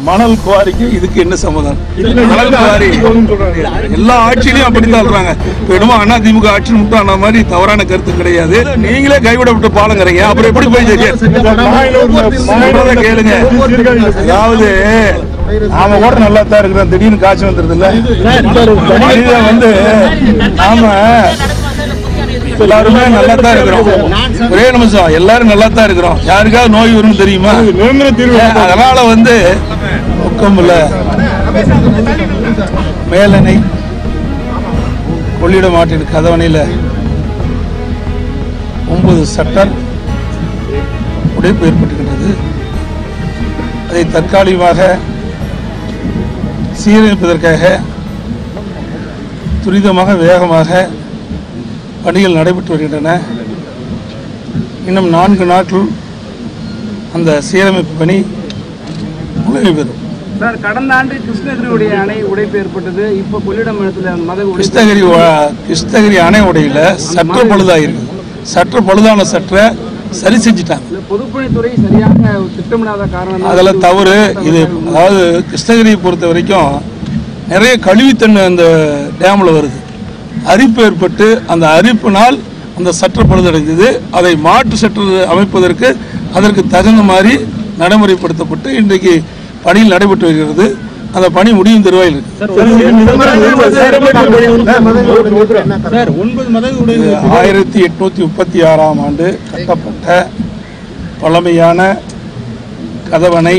மணல் குவாரிக்கு இதுக்கு என்ன சம்மதம் மணல் குவாரி எல்லா ஆட்சியிலையும் அப்படித்தான் சொல்றாங்க இப்ப என்னமோ அண்ணா திமுக ஆட்சி மட்டும் ஆன மாதிரி தவறான கருத்து கிடையாது நீங்களே கைவிடப்பட்ட பாலங்கிறீங்க அப்புறம் எப்படி போய் சொல்றதை கேளுங்க அதாவது நாம கூட நல்லா தான் இருக்கிறோம் திடீர்னு காய்ச்சல் வந்துருது இல்ல மனிதன் வந்து நாம எல்லாருமே நல்லா தான் இருக்கிறோம் ஒரே நிமிஷம் எல்லாரும் நல்லா தான் இருக்கிறோம் யாருக்காவது நோய் வரும்னு தெரியுமா ஏன், அதனால வந்து ஒக்கம்புல மேலணை கொள்ளிட மாட்டின் கதவணையில் ஒன்பது சட்டர் உடைப்பு ஏற்பட்டுகின்றது அதை தற்காலிகமாக சீரமைப்பதற்காக துரிதமாக வேகமாக பணிகள் நடைபெற்று வருகின்றன இன்னும் நான்கு நாட்கள் அந்த சீரமைப்பு பணி முழுமை பெறும் சார் கடந்த ஆண்டு கிருஷ்ணகிரியுடைய அணை உடைப்பு ஏற்பட்டது இப்போ கொள்ளிடம் இடத்துல மத உடைப்பு கிருஷ்ணகிரி வா- கிருஷ்ணகிரி அணை உடையில சற்று பழுதாயிருக்கு சற்று பழுதான சற்றை சரி செஞ்சுட்டாங்க இல்ல, பொதுப்பணித்துறை சரியாக திட்டமிடாத காரணம் அதெல்லாம் தவறு இது அதாவது கிருஷ்ணகிரியை பொறுத்த வரைக்கும் நிறைய கழிவுத்தண்ணி அந்த டேமில் வருது அரிப்பு ஏற்பட்டு அந்த அரிப்பினால் அந்த சற்று பழுதடைந்தது அதை மாற்று சற்று அமைப்பதற்கு அதற்கு தகுந்த மாதிரி நடைமுறைப்படுத்தப்பட்டு இன்றைக்கு பணியில் நடைபெற்று வருகிறது அந்த பணி முடியும் தருவாயில் இருக்கு இது ஆயிரத்தி எட்நூத்தி முப்பத்தி ஆறாம் ஆண்டு கட்டப்பட்ட பழமையான கதவணை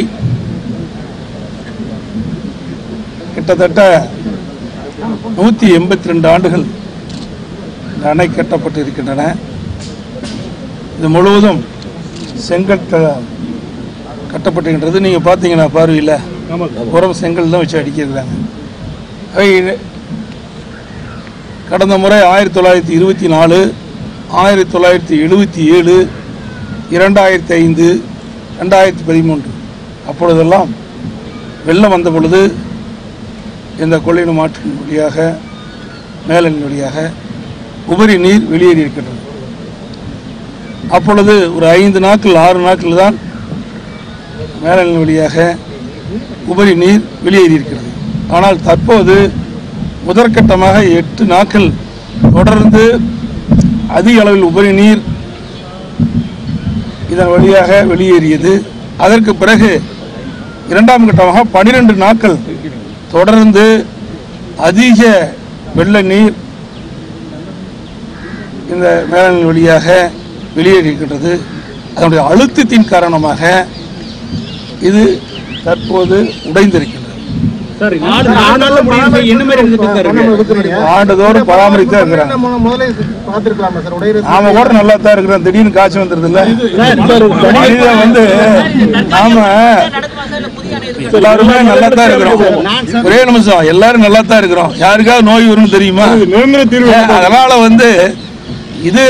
கிட்டத்தட்ட நூற்றி எண்பத்தி ரெண்டு ஆண்டுகள் இந்த அணை கட்டப்பட்டு இருக்கின்றன இது முழுவதும் செங்கல் க- கட்டப்பட்டுகின்றது நீங்கள் பார்த்தீங்கன்னா பார்வையில் உரம் செங்கல் தான் வச்சு அடிக்கிறாங்க அவை கடந்த முறை ஆயிரத்தி தொள்ளாயிரத்தி இருபத்தி நாலு ஆயிரத்தி தொள்ளாயிரத்தி எழுபத்தி ஏழு இரண்டாயிரத்தி ஐந்து ரெண்டாயிரத்தி பதிமூன்று அப்பொழுதெல்லாம் வெள்ளம் வந்த பொழுது இந்த கொள்ளின மாற்றின் வழியாக மேலன் வழியாக உபரி நீர் வெளியேறி இருக்கின்றது அப்பொழுது ஒரு ஐந்து நாட்கள் ஆறு நாட்கள் தான் மேலன் வழியாக உபரி நீர் வெளியேறி இருக்கிறது ஆனால் தற்போது முதற்கட்டமாக எட்டு நாட்கள் தொடர்ந்து அதிக அளவில் உபரி நீர் இதன் வழியாக வெளியேறியது அதற்கு பிறகு இரண்டாம் கட்டமாக பனிரெண்டு நாட்கள் தொடர்ந்து அதிக வெள்ள நீர் இந்த மேலாண் வழியாக வெளியேறியிருக்கின்றது அதனுடைய அழுத்தத்தின் காரணமாக இது தற்போது உடைந்திருக்கின்றது சார் நாலு நாள்ல முடியும் சார். என்ன மாதிரி இருந்துட்டு சார் ஆண்டுதோறும் பராமரித்து தான் இருக்கிறாங்க முதல்ல பார்த்துருக்கலாமா சார் உடைய நாம கூட நல்லா தான் இருக்கிறோம் திடீர்னு காய்ச்சல் வந்துருது இல்ல மனிதன் வந்து நாம எல்லாருமே நல்லா தான் இருக்கிறோம் ஒரே நிமிஷம் எல்லாரும் நல்லா தான் இருக்கிறோம் யாருக்காவது நோய் வரும்னு தெரியுமா ஏன், அதனால வந்து இது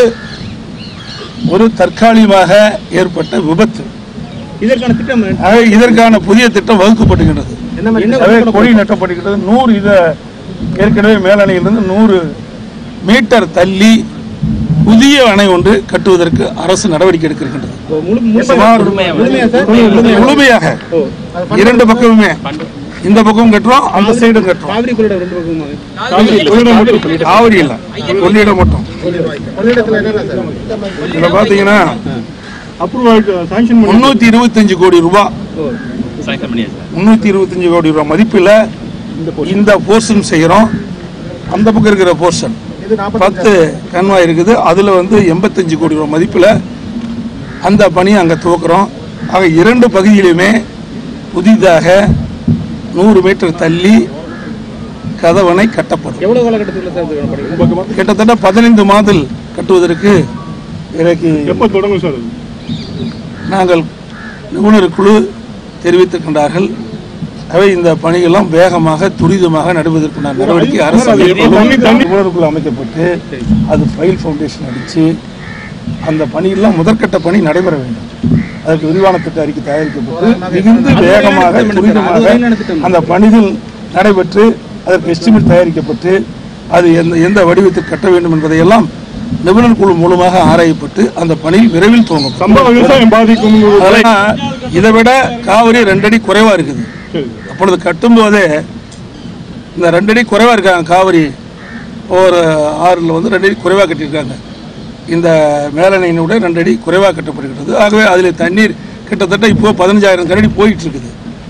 ஒரு தற்காலிகமாக ஏற்பட்ட விபத்து இதற்கான திட்டம் ஆக இதற்கான புதிய திட்டம் வகுக்கப்படுகின்றது என்ன எனவே கொடி நட்டப்படுகிறது நூறு இத ஏற்கனவே மேலணையிலிருந்து நூறு மீட்டர் தள்ளி புதிய அணை ஒன்று கட்டுவதற்கு அரசு நடவடிக்கை எடுக்கின்றது முழு முழு சுமார் முழுமையா சார் முழுமையாக இரண்டு பக்கமுமே இந்த பக்கம் கட்டுறோம் அந்த சைடும் கட்டுறோம் காவிரி கொள்ளிடம் ரெண்டு பக்கமா காவிரி இல்ல கொள்ளிடம் மட்டும் கொள்ளிடத்துல என்னென்ன சார் இதுல பாத்தீங்கன்னா முன்னூத்தி இருபத்தஞ்சு கோடி ரூபாய் முன்னூத்தி இருபத்தஞ்சு கோடி ரூபாய் மதிப்புல இந்த போர்ஷன் செய்யறோம் அந்த பக்கம் இருக்கிற போர்ஷன் இது நாற்பது பத்து கன்வாய் இருக்குது அதுல வந்து எண்பத்தஞ்சு கோடி ரூபாய் மதிப்புல அந்த பணியை அங்க துவக்குறோம் ஆக இரண்டு பகுதியிலுமே புதிதாக நூறு மீட்டர் தள்ளி கதவணை கட்டப்படும் எவ்வளவு காலகட்டத்தில் சார் இது பண்ணப்படுகிறது? கிட்டத்தட்ட பதினைந்து மாதல் கட்டுவதற்கு எனக்கு எப்போ தொடங்கும் சார் அது? நாங்கள் நிபுணர் குழு தெரிவித்திருக்கின்றார்கள் அவை இந்த பணிகள்லாம் வேகமாக துரிதமாக நடுவதற்கான நடவடிக்கை அரசு மேற்கொள்ளும். நிபுணர் குழு அமைக்கப்பட்டு அது ஃபைல் ஃபவுண்டேஷன் அடித்து அந்த பணியெல்லாம் முதற்கட்ட பணி நடைபெற வேண்டும் அதற்கு விரிவான திட்ட அறிக்கை தயாரிக்கப்பட்டு மிகுந்து வேகமாக துரிதமாக அந்த பணிகள் நடைபெற்று அதற்கு எஸ்டிமேட் தயாரிக்கப்பட்டு அது எந்த எந்த வடிவத்தில் கட்ட வேண்டும் என்பதையெல்லாம் நிபுணர் குழு மூலமாக ஆராயப்பட்டு அந்த பணி விரைவில் துவங்கும் சம்பவ விவசாயம் பாதிக்கும் அதெல்லாம் இதை விட காவிரி ரெண்டடி குறைவா இருக்குது அப்பொழுது கட்டும்போதே இந்த ரெண்டடி குறைவாக இருக்காங்க காவிரி ஒரு ஆறில் வந்து ரெண்டடி குறைவாக கட்டியிருக்காங்க இந்த மேலணையினுடைய ரெண்டடி குறைவாக கட்டப்படுகிறது ஆகவே அதில் தண்ணீர் கிட்டத்தட்ட இப்போ பதினஞ்சாயிரம் கரடி போயிட்டு இருக்குது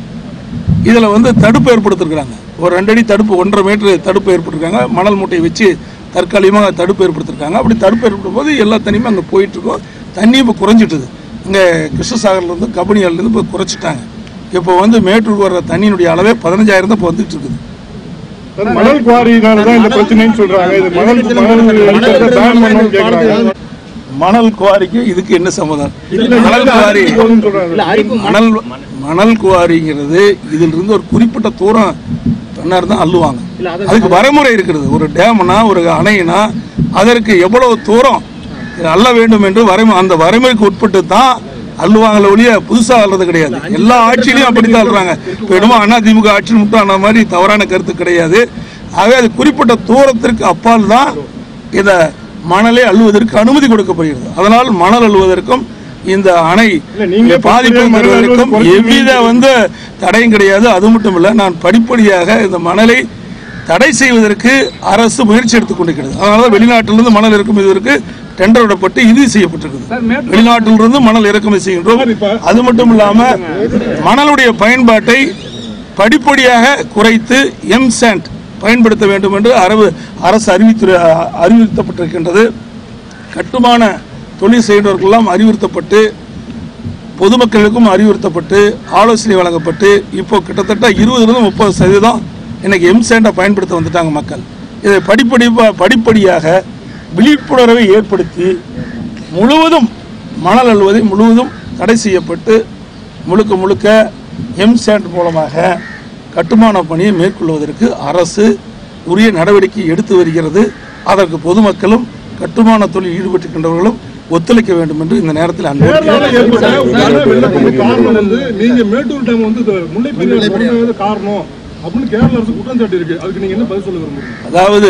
இதில் வந்து தடுப்பு ஏற்படுத்திருக்கிறாங்க ஒரு ரெண்டடி தடுப்பு ஒன்றரை மீட்டர் தடுப்பு ஏற்படுத்திருக்காங்க மணல் மூட்டையை வச்சு தற்காலிகமாக தடுப்பு ஏற்படுத்திருக்காங்க அப்படி தடுப்பு ஏற்படும் போது எல்லா தண்ணியுமே அங்கே போயிட்டு இருக்கோம் தண்ணி இப்போ குறைஞ்சிட்டுது இங்கே கிருஷ்ணசாகர்லேருந்து கபனியாலேருந்து இப்போ குறைச்சிட்டாங்க இப்போ வந்து மேட்டூருக்கு வர்ற தண்ணியினுடைய அளவே பதினஞ்சாயிரம் தான் இப்போ வந்துட்டு இருக்குது சார், மணல் குவாரினால தான் இந்த பிரச்சனைன்னு சொல்றாங்க இது மணல் மணல் அடிக்கிறத ban பண்ணணும்னு கேக்குறாங்க மணல் குவாரிக்கு இதுக்கு என்ன சம்மதம் இல்ல, மணல் குவாரி போகணும்னு சொல்றாங்க மணல் மணல் குவாரிங்கிறது இதிலிருந்து ஒரு குறிப்பிட்ட தூரம் தன்னார் தான் அள்ளுவாங்க அதுக்கு வரைமுறை இருக்கிறது ஒரு டேம்னா ஒரு அணைனா அதற்கு எவ்வளவு தூரம் அள்ள வேண்டும் என்று வரைமு அந்த வரைமுறைக்கு உட்பட்டு தான் அள்ளுவாங்களே ஒழிய புதுசா அள்ளுறது கிடையாது எல்லா ஆட்சியிலையும் அப்படித்தான் அள்ளுறாங்க இப்போ என்னமோ அண்ணா திமுக ஆட்சி மட்டும் அந்த மாதிரி தவறான கருத்து கிடையாது ஆகவே அது குறிப்பிட்ட தூரத்திற்கு அப்பால் தான் இதை மணலை அள்ளுவதற்கு அனுமதி கொடுக்கப்படுகிறது அதனால் மணல் அள்ளுவதற்கும் இந்த அணை இல்ல, நீங்க பாதிப்பு மணல் அள்ளுவது தருவதற்கும் குறைச்சு எவ்வித வந்து தடையும் கிடையாது அது மட்டும் இல்ல நான் படிப்படியாக இந்த மணலை தடை செய்வதற்கு அரசு முயற்சி எடுத்துக் கொண்டிருக்கிறது அதனாலதான் வெளிநாட்டிலிருந்து மணல் இறக்குமதி இதற்கு டெண்டர் விடப்பட்டு இறுதி செய்யப்பட்டிருக்கிறது சார், மேட்டூர் வெளிநாட்டிலிருந்து மணல் இறக்குமதி செய்கின்றோம் சார், இப்ப- அது மட்டும் இல்லாம மணலுடைய பயன்பாட்டை படிப்படியாக குறைத்து எம் சாண்ட் பயன்படுத்த வேண்டும் என்று அரபு அரசு அறிவித்து அறிவுறுத்தப்பட்டிருக்கின்றது கட்டுமான தொழில் செய்கிறவர்களெல்லாம் அறிவுறுத்தப்பட்டு பொதுமக்களுக்கும் அறிவுறுத்தப்பட்டு ஆலோசனை வழங்கப்பட்டு இப்போ கிட்டத்தட்ட இருபதுலேருந்து முப்பது சதவீதம் இன்னைக்கு எம்சேண்டை பயன்படுத்த வந்துட்டாங்க மக்கள் இதை படிப்படி படிப்படியாக விழிப்புணர்வை ஏற்படுத்தி முழுவதும் மணல் அள்ளுவதை முழுவதும் தடை செய்யப்பட்டு முழுக்க முழுக்க எம்சேண்ட் மூலமாக கட்டுமான பணியை மேற்கொள்வதற்கு அரசு உரிய நடவடிக்கை எடுத்து வருகிறது அதற்கு பொதுமக்களும் கட்டுமான தொழில் ஈடுபட்டிருக்கின்றவர்களும் ஒத்துழைக்க வேண்டும் என்று இந்த நேரத்தில் அன்போடு கேரளால ஏற்பட்ட உடனே வெள்ளத்துக்கு காரணம் வந்து நீங்க மேட்டூர் டேம் வந்து இந்த முல்லை பெரியார் திறந்தது காரணம் அப்படின்னு கேரள அரசு குற்றம் சாட்டி இருக்கு அதுக்கு நீங்க என்ன பதில் சொல்ல விரும்புறீங்க அதாவது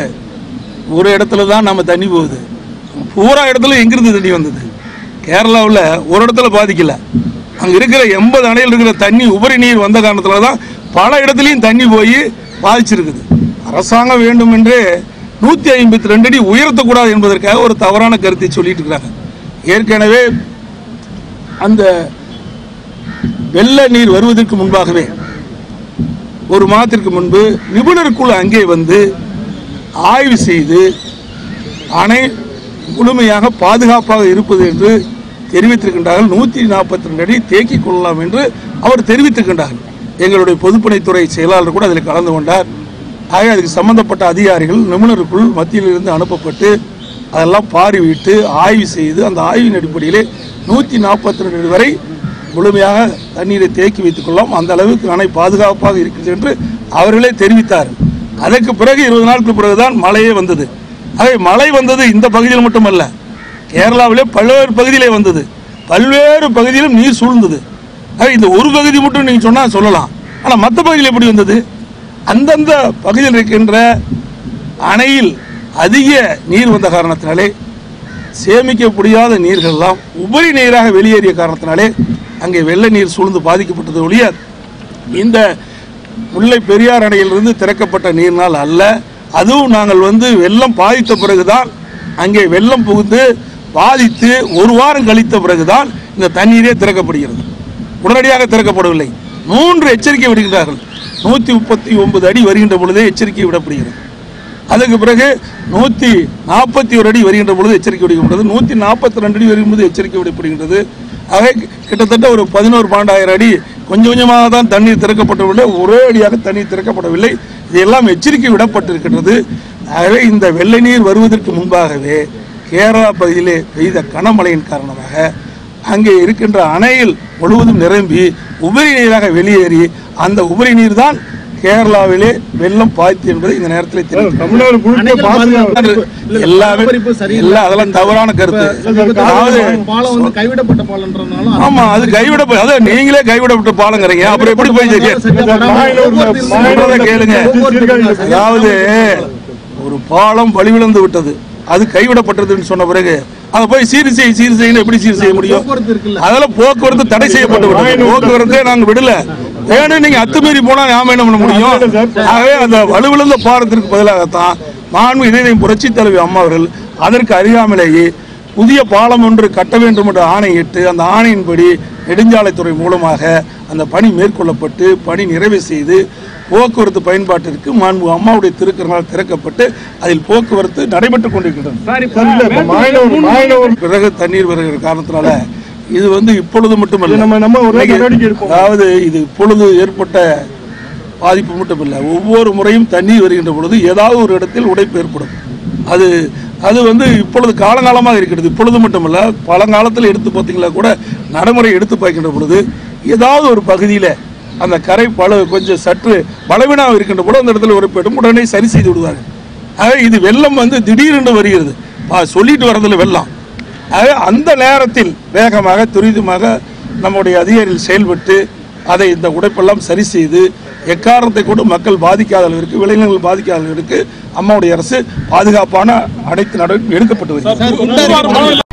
ஒரு இடத்துல தான் நம்ம தண்ணி போகுது பூரா இடத்துல எங்கிருந்து தண்ணி வந்தது கேரளாவில் ஒரு இடத்துல பாதிக்கல அங்கே இருக்கிற எண்பது அணையில் இருக்கிற தண்ணி உபரி நீர் வந்த காரணத்துல தான் பல இடத்துலையும் தண்ணி போய் பாதிச்சிருக்குது அரசாங்கம் வேண்டும் என்று நூற்றி ஐம்பத்தி ரெண்டு அடி உயர்த்தக்கூடாது என்பதற்காக ஒரு தவறான கருத்தை சொல்லிட்டு இருக்கிறாங்க ஏற்கனவே அந்த வெள்ள நீர் வருவதற்கு முன்பாகவே ஒரு மாதத்திற்கு முன்பு நிபுணர் குழு அங்கே வந்து ஆய்வு செய்து அணை முழுமையாக பாதுகாப்பாக இருப்பது என்று தெரிவித்திருக்கின்றார்கள் நூற்றி நாற்பத்தி ரெண்டு அடி தேக்கிக் கொள்ளலாம் என்று அவர் தெரிவித்திருக்கின்றார்கள் எங்களுடைய பொதுப்பணித்துறை செயலாளர் கூட அதில் கலந்து கொண்டார் ஆக அதுக்கு சம்பந்தப்பட்ட அதிகாரிகள் நிபுணருக்குள் மத்தியிலிருந்து அனுப்பப்பட்டு அதெல்லாம் பார்வையிட்டு ஆய்வு செய்து அந்த ஆய்வின் அடிப்படையிலே நூற்றி நாற்பத்தி ரெண்டு வரை முழுமையாக தண்ணீரை தேக்கி வைத்துக் கொள்ளலாம் அந்த அளவுக்கு அணை பாதுகாப்பாக இருக்கிறது என்று அவர்களே தெரிவித்தார்கள் அதற்கு பிறகு இருபது நாட்களுக்கு பிறகுதான் மழையே வந்தது ஆகவே மழை வந்தது இந்த பகுதியில் மட்டுமல்ல கேரளாவிலே பல்வேறு பகுதியிலே வந்தது பல்வேறு பகுதியிலும் நீர் சூழ்ந்தது ஆக இந்த ஒரு பகுதி மட்டும் நீங்க சொன்னா சொல்லலாம் ஆனா மற்ற பகுதியில் எப்படி வந்தது அந்தந்த பகுதியில் இருக்கின்ற அணையில் அதிக நீர் வந்த காரணத்தினாலே சேமிக்க முடியாத நீர்கள்லாம் உபரி நீராக வெளியேறிய காரணத்தினாலே அங்கே வெள்ள நீர் சூழ்ந்து பாதிக்கப்பட்டது ஒழிய இந்த முல்லை பெரியார் அணையிலிருந்து திறக்கப்பட்ட நீர்னால் அல்ல அதுவும் நாங்கள் வந்து வெள்ளம் பாதித்த பிறகுதான் அங்கே வெள்ளம் புகுந்து பாதித்து ஒரு வாரம் கழித்த பிறகுதான் இந்த தண்ணீரே திறக்கப்படுகிறது உடனடியாக திறக்கப்படவில்லை மூன்று எச்சரிக்கை விடுகிறார்கள் நூற்றி முப்பத்தி ஒன்பது அடி வருகின்ற பொழுதே எச்சரிக்கை விடப்படுகிறது அதுக்கு பிறகு நூற்றி நாற்பத்தி ஒரு அடி வருகின்ற பொழுது எச்சரிக்கை விடுகின்றது நூற்றி நாற்பத்தி ரெண்டு அடி வரும்போது எச்சரிக்கை விடப்படுகின்றது ஆக கிட்டத்தட்ட ஒரு பதினோரு பன்னெண்டாயிரம் அடி கொஞ்சம் கொஞ்சமாக தான் தண்ணீர் திறக்கப்படவில்லை ஒரே அடியாக தண்ணீர் திறக்கப்படவில்லை இதெல்லாம் எச்சரிக்கை விடப்பட்டிருக்கின்றது ஆகவே இந்த வெள்ளை நீர் வருவதற்கு முன்பாகவே கேரளா பகுதியிலே பெய்த கனமழையின் காரணமாக அங்கே இருக்கின்ற அணையில் முழுவதும் நிரம்பி உபரி நீராக வெளியேறி அந்த உபரி நீர் தான் கேரளாவிலே வெள்ளம் பாய்த்து என்பதை இந்த நேரத்தில் தெரிவிக்கிறேன் தமிழ்நாடு முழுக்க அணைகள் பாதுகாப்பு பாதுகாப்பு எல்லாமே பராமரிப்பு சரியில்லை. எல்லாம் அதெல்லாம் தவறான கருத்து அதாவது பாலம் வந்து கைவிடப்பட்ட பாலம்ன்றதுனால ஆமா அது கைவிட அதான் நீங்களே கைவிடப்பட்ட பாலங்கிறீங்க அப்புறம் எப்படி போய் தெரியும் சொல்றதை கேளுங்க அதாவது ஒரு பாலம் வழிவிழந்து விட்டது அது கைவிடப்பட்டதுன்னு சொன்ன பிறகு அதை போய் சீர் செய் சீர் செய்யணும் எப்படி சீர் செய்ய முடியும் போக்குவரத்து இருக்குல்ல. அதெல்லாம் போக்குவரத்து தடை செய்யப்பட்டு விட்டது போக்குவரத்தே நாங்க விடல வேணும் நீங்க அத்துமீறி போனா நாம என்ன பண்ண முடியும் ஆகவே அந்த வலுவிழந்த பாரத்திற்கு பதிலாகத்தான் மாண்பு இதயம் புரட்சி தலைவி அம்மா அவர்கள் அதற்கு அறியாமலேயே புதிய பாலம் ஒன்று கட்ட வேண்டும் என்று ஆணையிட்டு அந்த ஆணையின்படி நெடுஞ்சாலைத்துறை மூலமாக அந்த பணி மேற்கொள்ளப்பட்டு பணி நிறைவு செய்து போக்குவரத்து பயன்பாட்டிற்கு மாண்பு அம்மாவுடைய திருக்கரங்களால் திறக்கப்பட்டு அதில் போக்குவரத்து நடைபெற்றுக் கொண்டிருக்கின்றது சார் இப்ப இல்ல, இப்ப மாயனூர் மாயனூர் பிறகு தண்ணீர் வருகிற காரணத்தினால இது வந்து இப்பொழுது மட்டுமல்ல நம்ம- நம்ம ஒரு இன்னைக்கு- நடவடிக்கை எடுப்போம். அதாவது இது இப்பொழுது ஏற்பட்ட பாதிப்பு மட்டுமில்லை ஒவ்வொரு முறையும் தண்ணீர் வருகின்ற பொழுது ஏதாவது ஒரு இடத்தில் உடைப்பு ஏற்படும் அது அது வந்து இப்பொழுது காலங்காலமாக இருக்கிறது இப்பொழுது மட்டுமல்ல பழங்காலத்தில் எடுத்து பார்த்தீங்களா கூட நடைமுறை எடுத்து பார்க்கின்ற பொழுது ஏதாவது ஒரு பகுதியில் அந்த கரை பழு கொஞ்சம் சற்று பலவீனமாக இருக்கின்ற பொழுது அந்த இடத்துல உரைப்பிடும் உடனே சரி செய்து விடுவார்கள் ஆக இது வெள்ளம் வந்து திடீரென்று வருகிறது ஆ, சொல்லிட்டு வரதில்லை வெள்ளம் ஆக அந்த நேரத்தில் வேகமாக துரிதமாக நம்முடைய அதிகாரிகள் செயல்பட்டு அதை இந்த உடைப்பெல்லாம் சரி செய்து எக்காரணத்தை கொண்டு மக்கள் பாதிக்காத அளவிற்கு விளைநிலங்கள் பாதிக்காத அளவிற்கு அம்மாவுடைய அரசு பாதுகாப்பான அனைத்து நடவடிக்கை எடுக்கப்பட்டு வருகிறது சார் குண்டாறு